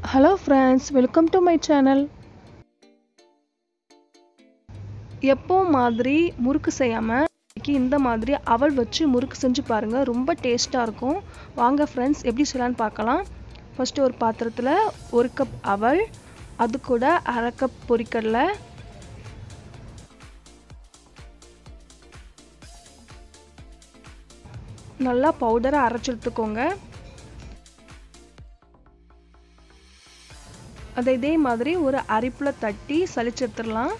hello friends welcome to my channel எப்போ மாதிரி முறுக்கு செய்யாமல் இன்னைக்கு இந்த மாதிரி அவல் வச்சு முறுக்கு செஞ்சு பாருங்கள் ரொம்ப டேஸ்ட்டாக இருக்கும் வாங்க ஃப்ரெண்ட்ஸ் எப்படி செய்யலான்னு பார்க்கலாம் ஃபஸ்ட்டு ஒரு பாத்திரத்தில் ஒரு கப் அவல் அது கூட அரை கப் பொரிக்கடலை நல்லா பவுடரை அரைச்சி எடுத்துக்கோங்க அதை இதே மாதிரி ஒரு அரிப்பில் தட்டி சளிச்சு எடுத்துடலாம்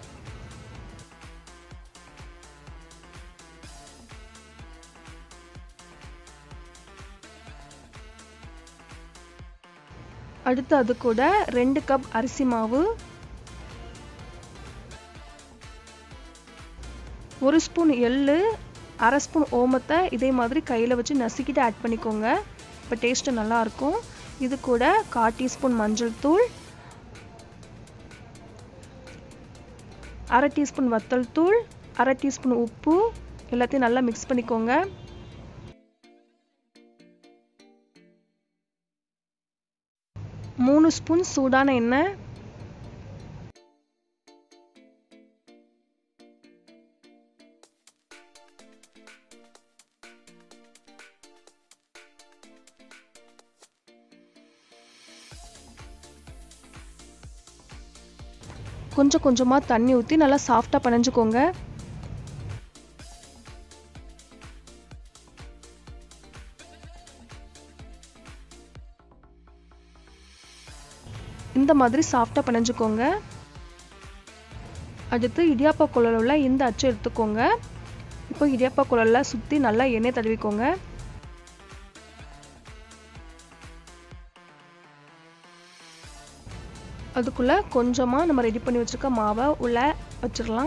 அடுத்து அது கூட ரெண்டு கப் அரிசி மாவு ஒரு ஸ்பூன் எள்ளு அரை ஸ்பூன் ஓமத்தை இதே மாதிரி கையில் வச்சு நசுக்கிட்டு ஆட் பண்ணிக்கோங்க இப்போ டேஸ்ட்டு நல்லாயிருக்கும் இது கூட கால் டீஸ்பூன் மஞ்சள் தூள் அரை டீஸ்பூன் வத்தல் தூள் அரை டீஸ்பூன் உப்பு எல்லாத்தையும் நல்லா மிக்ஸ் பண்ணிக்கோங்க மூணு ஸ்பூன் சூடான எண்ணெய் கொஞ்சம் கொஞ்சமாக தண்ணி ஊற்றி நல்லா சாஃப்டாக பனைஞ்சுக்கோங்க இந்த மாதிரி சாஃப்டாக பனைஞ்சுக்கோங்க அடுத்து இடியாப்பா குழல் உள்ள இந்த அச்சு எடுத்துக்கோங்க இப்போ இடியாப்பா குழலில் சுற்றி நல்லா எண்ணெய் தடவிக்கோங்க அதுக்குள்ளே கொஞ்சமாக நம்ம ரெடி பண்ணி வச்சுருக்க மாவை உள்ளே வச்சிடலாம்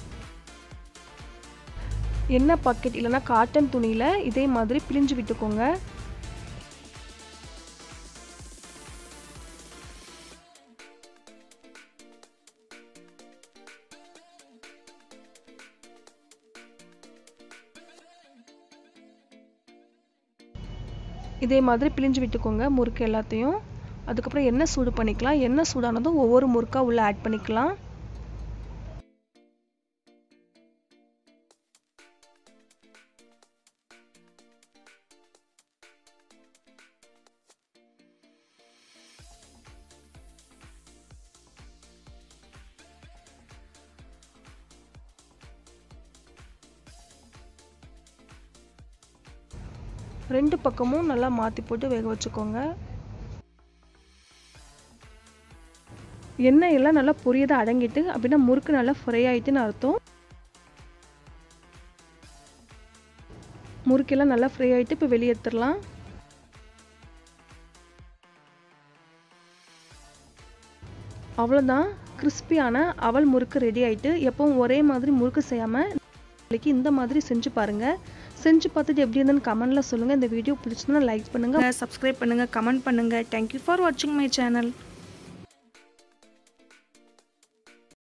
எண்ணெய் பாக்கெட் இல்லைன்னா காட்டன் துணியில் இதே மாதிரி பிழிஞ்சு விட்டுக்கோங்க இதே மாதிரி பிழிஞ்சு விட்டுக்கோங்க முறுக்கு எல்லாத்தையும் அதுக்கப்புறம் எண்ணெய் சூடு பண்ணிக்கலாம் எண்ணெய் சூடானதும் ஒவ்வொரு முறுக்கா உள்ளே ஆட் பண்ணிக்கலாம் ரெண்டு பக்கமும் நல்லா மாற்றி போட்டு வேக வச்சுக்கோங்க எண்ணெய் எல்லாம் நல்லா பொரியதை அடங்கிட்டு அப்படின்னா முறுக்கு நல்லா ஃப்ரை ஆகிட்டுன்னு அர்த்தம் முறுக்கெல்லாம் நல்லா ஃப்ரை ஆகிட்டு இப்போ வெளியே எடுத்துடலாம் அவ்வளோதான் கிறிஸ்பியான அவல் முறுக்கு ரெடி ஆகிட்டு எப்பவும் ஒரே மாதிரி முறுக்கு செய்யாமல் நாளைக்கு இந்த மாதிரி செஞ்சு பாருங்கள் செஞ்சு பார்த்துட்டு எப்படி இருந்ததுன்னு கமெண்ட்டில் சொல்லுங்கள் இந்த வீடியோ பிடிச்சிருந்தா லைக் பண்ணுங்கள் சப்ஸ்கிரைப் பண்ணுங்கள் கமெண்ட் பண்ணுங்கள் தேங்க்யூ ஃபார் வாட்சிங் மை சேனல்